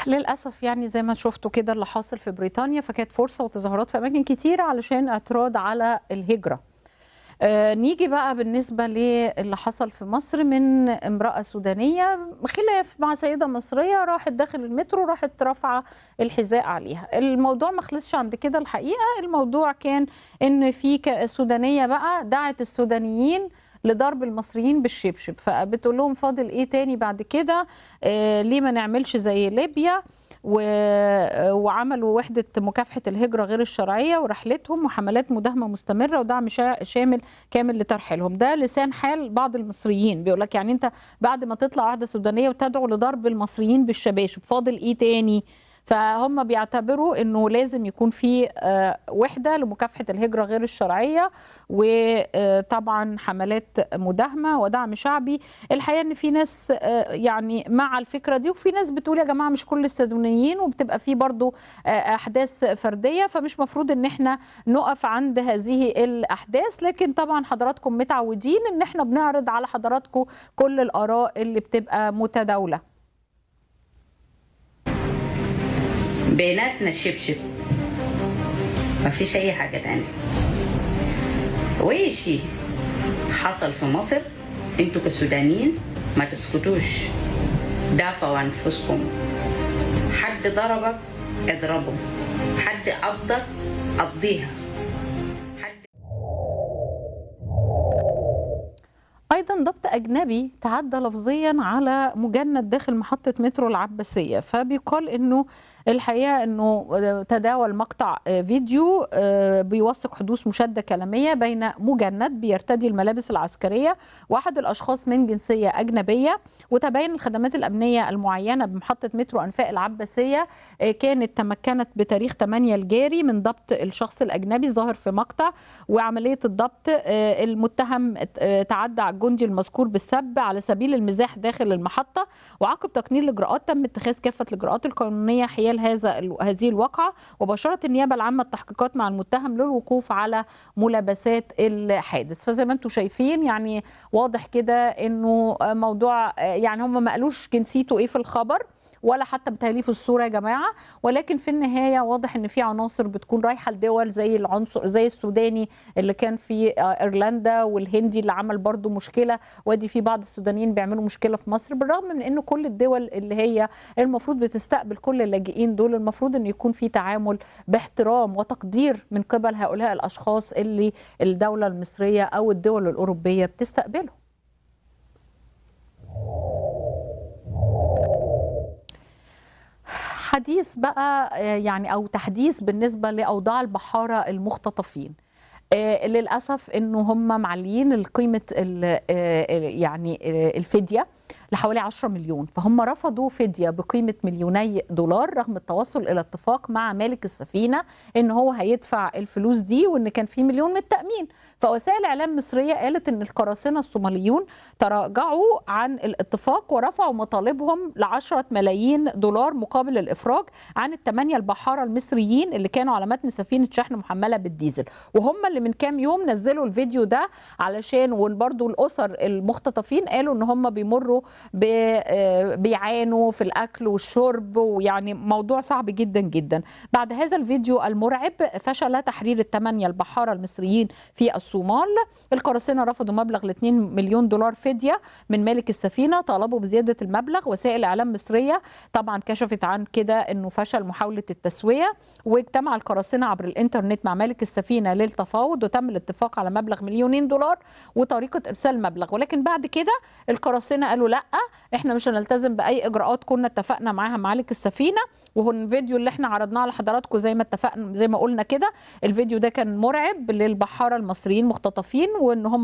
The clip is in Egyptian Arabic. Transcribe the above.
للأسف يعني زي ما شفتوا كده اللي حاصل في بريطانيا فكانت فرصة وتظاهرات في أماكن كتيرة علشان اعتراض على الهجرة آه نيجي بقى بالنسبة للي حصل في مصر من امرأة سودانية خلاف مع سيدة مصرية راحت داخل المترو راحت رافعة الحذاء عليها الموضوع ما خلصش عند كده الحقيقة الموضوع كان ان في ك- سودانية بقى دعت السودانيين لضرب المصريين بالشبشب فبتقول لهم فاضل ايه تاني بعد كده آه ليه ما نعملش زي ليبيا و- وعملوا وحدة مكافحة الهجرة غير الشرعية ورحلتهم وحملات مداهمة مستمرة ودعم شا- شامل كامل لترحيلهم ده لسان حال بعض المصريين بيقول لك يعني انت بعد ما تطلع واحدة سودانية وتدعو لضرب المصريين بالشباشب فاضل ايه تاني فهم بيعتبروا انه لازم يكون في آه، وحده لمكافحه الهجره غير الشرعيه وطبعا حملات مداهمه ودعم شعبي الحقيقه ان في ناس آه، يعني مع الفكره دي وفي ناس بتقول يا جماعه مش كل السودانيين وبتبقى في برضو آه، احداث فرديه فمش مفروض ان احنا نقف عند هذه الاحداث لكن طبعا حضراتكم متعودين ان احنا بنعرض على حضراتكم كل الاراء اللي بتبقى متداوله بيناتنا الشبشب ما فيش اي حاجه تانية واي شيء حصل في مصر انتوا كسودانيين ما تسكتوش دافعوا عن انفسكم حد ضربك اضربه حد قضك قضيها حد ايضا ضبط اجنبي تعدى لفظيا على مجند داخل محطه مترو العباسيه فبيقال انه الحقيقه انه تداول مقطع فيديو بيوثق حدوث مشاده كلاميه بين مجند بيرتدي الملابس العسكريه واحد الاشخاص من جنسيه اجنبيه وتبين الخدمات الامنيه المعينه بمحطه مترو انفاق العباسيه كانت تمكنت بتاريخ 8 الجاري من ضبط الشخص الاجنبي ظاهر في مقطع وعمليه الضبط المتهم تعدى على الجندي المذكور بالسب على سبيل المزاح داخل المحطه وعقب تقنين الاجراءات تم اتخاذ كافه الاجراءات القانونيه حيال هذا هذه الواقعه وباشرت النيابه العامه التحقيقات مع المتهم للوقوف على ملابسات الحادث فزي ما انتم شايفين يعني واضح كده انه موضوع يعني هم ما قالوش جنسيته ايه في الخبر ولا حتى بتهيألي في الصوره يا جماعه ولكن في النهايه واضح ان في عناصر بتكون رايحه لدول زي العنصر زي السوداني اللي كان في ايرلندا والهندي اللي عمل برضو مشكله وادي في بعض السودانيين بيعملوا مشكله في مصر بالرغم من انه كل الدول اللي هي المفروض بتستقبل كل اللاجئين دول المفروض ان يكون في تعامل باحترام وتقدير من قبل هؤلاء الاشخاص اللي الدوله المصريه او الدول الاوروبيه بتستقبلهم حديث بقى يعني او تحديث بالنسبه لاوضاع البحاره المختطفين للاسف انه هم معليين قيمه يعني الفديه لحوالي 10 مليون فهم رفضوا فديه بقيمه مليوني دولار رغم التوصل الى اتفاق مع مالك السفينه ان هو هيدفع الفلوس دي وان كان في مليون من التامين فوسائل اعلام مصريه قالت ان القراصنه الصوماليون تراجعوا عن الاتفاق ورفعوا مطالبهم ل 10 ملايين دولار مقابل الافراج عن الثمانيه البحاره المصريين اللي كانوا على متن سفينه شحن محمله بالديزل وهم اللي من كام يوم نزلوا الفيديو ده علشان وبرضه الاسر المختطفين قالوا ان هم بيمروا بيعانوا في الاكل والشرب ويعني موضوع صعب جدا جدا بعد هذا الفيديو المرعب فشل تحرير الثمانيه البحاره المصريين في الصومال القراصنه رفضوا مبلغ ل 2 مليون دولار فديه من مالك السفينه طالبوا بزياده المبلغ وسائل اعلام مصريه طبعا كشفت عن كده انه فشل محاوله التسويه واجتمع القراصنه عبر الانترنت مع مالك السفينه للتفاوض وتم الاتفاق على مبلغ مليونين دولار وطريقه ارسال المبلغ ولكن بعد كده القراصنه قالوا لا احنا مش هنلتزم باي اجراءات كنا اتفقنا معاها مالك السفينه وهو الفيديو اللي احنا عرضناه لحضراتكم زي ما اتفقنا زي ما قلنا كده الفيديو ده كان مرعب للبحاره المصريين مختطفين وان هم